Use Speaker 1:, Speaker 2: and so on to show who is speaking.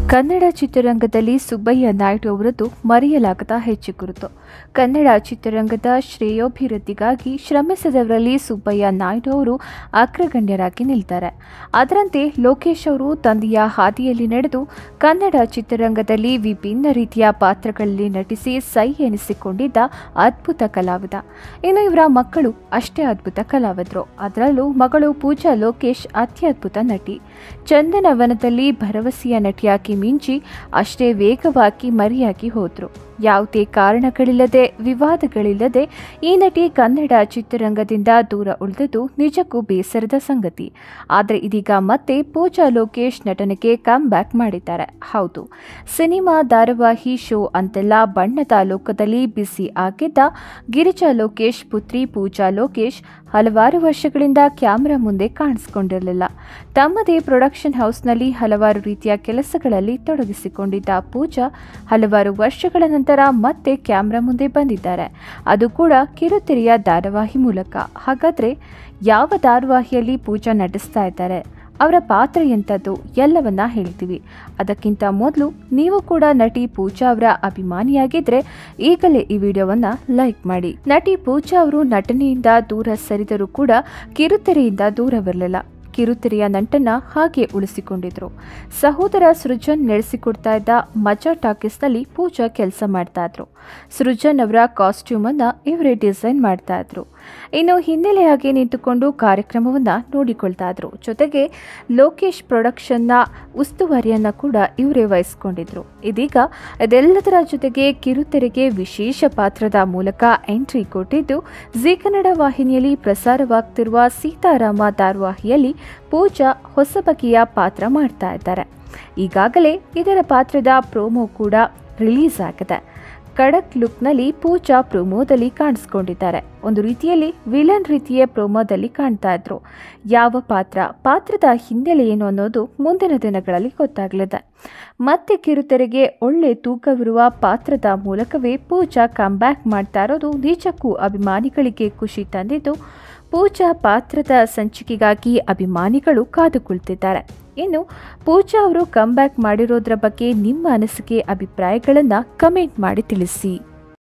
Speaker 1: ಕನ್ನಡ ಚಿತ್ರರಂಗದಲ್ಲಿ ಸುಬ್ಬಯ್ಯ ನಾಯ್ಡು ಅವರದ್ದು ಮರೆಯಲಾಗದ ಹೆಜ್ಜೆ ಗುರುತು ಕನ್ನಡ ಚಿತ್ರರಂಗದ ಶ್ರೇಯೋಭಿವೃದ್ಧಿಗಾಗಿ ಶ್ರಮಿಸಿದವರಲ್ಲಿ ಸುಬ್ಬಯ್ಯ ನಾಯ್ಡು ಅವರು ಅಗ್ರಗಣ್ಯರಾಗಿ ನಿಲ್ತಾರೆ ಅದರಂತೆ ಲೋಕೇಶ್ ಅವರು ತಂದೆಯ ಹಾದಿಯಲ್ಲಿ ನಡೆದು ಕನ್ನಡ ಚಿತ್ರರಂಗದಲ್ಲಿ ವಿಭಿನ್ನ ರೀತಿಯ ಪಾತ್ರಗಳಲ್ಲಿ ನಟಿಸಿ ಸೈ ಎನಿಸಿಕೊಂಡಿದ್ದ ಅದ್ಭುತ ಕಲಾವಿದ ಇನ್ನು ಇವರ ಮಕ್ಕಳು ಅಷ್ಟೇ ಅದ್ಭುತ ಕಲಾವಿದರು ಅದರಲ್ಲೂ ಮಗಳು ಪೂಜಾ ಲೋಕೇಶ್ ಅತ್ಯದ್ಭುತ ನಟಿ ಚಂದನವನದಲ್ಲಿ ಭರವಸೆಯ ನಟಿಯಾಗಿ ಮಿಂಚಿ ಅಷ್ಟೇ ವೇಗವಾಗಿ ಮರೆಯಾಗಿ ಹೋದ್ರು ಯಾವುದೇ ಕಾರಣಗಳಿಲ್ಲದೆ ವಿವಾದಗಳಿಲ್ಲದೆ ಈ ನಟಿ ಕನ್ನಡ ಚಿತ್ರರಂಗದಿಂದ ದೂರ ಉಳಿದದ್ದು ನಿಜಕ್ಕೂ ಬೇಸರದ ಸಂಗತಿ ಆದರೆ ಇದೀಗ ಮತ್ತೆ ಪೂಜಾ ಲೋಕೇಶ್ ನಟನೆಗೆ ಕಮ್ ಬ್ಯಾಕ್ ಮಾಡಿದ್ದಾರೆ ಹೌದು ಸಿನಿಮಾ ಧಾರಾವಾಹಿ ಶೋ ಅಂತೆಲ್ಲ ಬಣ್ಣದ ಲೋಕದಲ್ಲಿ ಬಿಸಿ ಆಗಿದ್ದ ಗಿರಿಜಾ ಲೋಕೇಶ್ ಪುತ್ರಿ ಪೂಜಾ ಲೋಕೇಶ್ ಹಲವಾರು ವರ್ಷಗಳಿಂದ ಕ್ಯಾಮೆರಾ ಮುಂದೆ ಕಾಣಿಸಿಕೊಂಡಿರಲಿಲ್ಲ ತಮ್ಮದೇ ಪ್ರೊಡಕ್ಷನ್ ಹೌಸ್ನಲ್ಲಿ ಹಲವಾರು ರೀತಿಯ ಕೆಲಸಗಳಲ್ಲಿ ತೊಡಗಿಸಿಕೊಂಡಿದ್ದ ಪೂಜಾ ಹಲವಾರು ವರ್ಷಗಳ ನಂತರ ಮತ್ತೆ ಕ್ಯಾಮ್ರಾ ಮುಂದೆ ಬಂದಿದ್ದಾರೆ ಅದು ಕೂಡ ಕಿರುತೆರೆಯ ಧಾರಾವಾಹಿ ಮೂಲಕ ಹಾಗಾದ್ರೆ ಯಾವ ಧಾರಾವಾಹಿಯಲ್ಲಿ ಪೂಜಾ ನಟಿಸ್ತಾ ಇದ್ದಾರೆ ಅವರ ಪಾತ್ರ ಎಂಥದ್ದು ಎಲ್ಲವನ್ನ ಹೇಳ್ತೀವಿ ಅದಕ್ಕಿಂತ ಮೊದಲು ನೀವು ಕೂಡ ನಟಿ ಪೂಜಾ ಅವರ ಅಭಿಮಾನಿಯಾಗಿದ್ರೆ ಈಗಲೇ ಈ ವಿಡಿಯೋವನ್ನ ಲೈಕ್ ಮಾಡಿ ನಟಿ ಪೂಜಾ ಅವರು ನಟನೆಯಿಂದ ದೂರ ಸರಿದರೂ ಕೂಡ ಕಿರುತೆರೆಯಿಂದ ದೂರವಿರಲಿಲ್ಲ ಕಿರುತೆರೆಯ ನಂಟನ್ನ ಹಾಗೆ ಉಳಿಸಿಕೊಂಡಿದ್ರು ಸಹೋದರ ಸೃಜನ್ ನಡೆಸಿಕೊಡ್ತಾ ಇದ್ದ ಮಜಾ ಟಾಕೀಸ್ನಲ್ಲಿ ಪೂಜಾ ಕೆಲಸ ಮಾಡ್ತಾ ಇದ್ರು ಸೃಜನ್ ಅವರ ಕಾಸ್ಟ್ಯೂಮ್ ಅನ್ನ ಇವರೇ ಡಿಸೈನ್ ಮಾಡ್ತಾ ಇದ್ರು ಇನ್ನು ಹಿನ್ನೆಲೆಯಾಗಿ ನಿಂತುಕೊಂಡು ಕಾರ್ಯಕ್ರಮವನ್ನ ನೋಡಿಕೊಳ್ತಾ ಇದ್ರು ಜೊತೆಗೆ ಲೋಕೇಶ್ ಪ್ರೊಡಕ್ಷನ್ನ ಉಸ್ತುವಾರಿಯನ್ನ ಕೂಡ ಇವರೇ ವಹಿಸ್ಕೊಂಡಿದ್ರು ಇದೀಗ ಇದೆಲ್ಲದರ ಜೊತೆಗೆ ಕಿರುತೆರೆಗೆ ವಿಶೇಷ ಪಾತ್ರದ ಮೂಲಕ ಎಂಟ್ರಿ ಕೊಟ್ಟಿದ್ದು ಜಿ ಕನ್ನಡ ವಾಹಿನಿಯಲ್ಲಿ ಪ್ರಸಾರವಾಗ್ತಿರುವ ಸೀತಾರಾಮ ಧಾರಾವಾಹಿಯಲ್ಲಿ ಪೂಜಾ ಹೊಸ ಬಗೆಯ ಪಾತ್ರ ಮಾಡ್ತಾ ಇದ್ದಾರೆ ಈಗಾಗಲೇ ಇದರ ಪಾತ್ರದ ಪ್ರೋಮೋ ಕೂಡ ರಿಲೀಸ್ ಆಗಿದೆ ಖಡಕ್ ಲುಕ್ನಲ್ಲಿ ಪೂಜಾ ಪ್ರೋಮೋದಲ್ಲಿ ಕಾಣಿಸ್ಕೊಂಡಿದ್ದಾರೆ ಒಂದು ರೀತಿಯಲ್ಲಿ ವಿಲನ್ ರೀತಿಯ ಪ್ರೋಮೋದಲ್ಲಿ ಕಾಣ್ತಾ ಇದ್ರು ಯಾವ ಪಾತ್ರ ಪಾತ್ರದ ಹಿನ್ನೆಲೆ ಏನು ಅನ್ನೋದು ಮುಂದಿನ ದಿನಗಳಲ್ಲಿ ಗೊತ್ತಾಗಲಿದೆ ಮತ್ತೆ ಕಿರುತೆರೆಗೆ ಒಳ್ಳೆ ತೂಕವಿರುವ ಪಾತ್ರದ ಮೂಲಕವೇ ಪೂಜಾ ಕಮ್ಬ್ಯಾಕ್ ಮಾಡ್ತಾ ಇರೋದು ನಿಜಕ್ಕೂ ಅಭಿಮಾನಿಗಳಿಗೆ ಖುಷಿ ತಂದಿದ್ದು ಪೂಜಾ ಪಾತ್ರದ ಸಂಚಿಕೆಗಾಗಿ ಅಭಿಮಾನಿಗಳು ಕಾದು ಕುಳಿತಿದ್ದಾರೆ ಇನ್ನು ಪೂಜಾ ಅವರು ಕಮ್ಬ್ಯಾಕ್ ಮಾಡಿರೋದ್ರ ಬಗ್ಗೆ ನಿಮ್ಮ ಅನಿಸಿಕೆ ಅಭಿಪ್ರಾಯಗಳನ್ನು ಕಮೆಂಟ್ ಮಾಡಿ ತಿಳಿಸಿ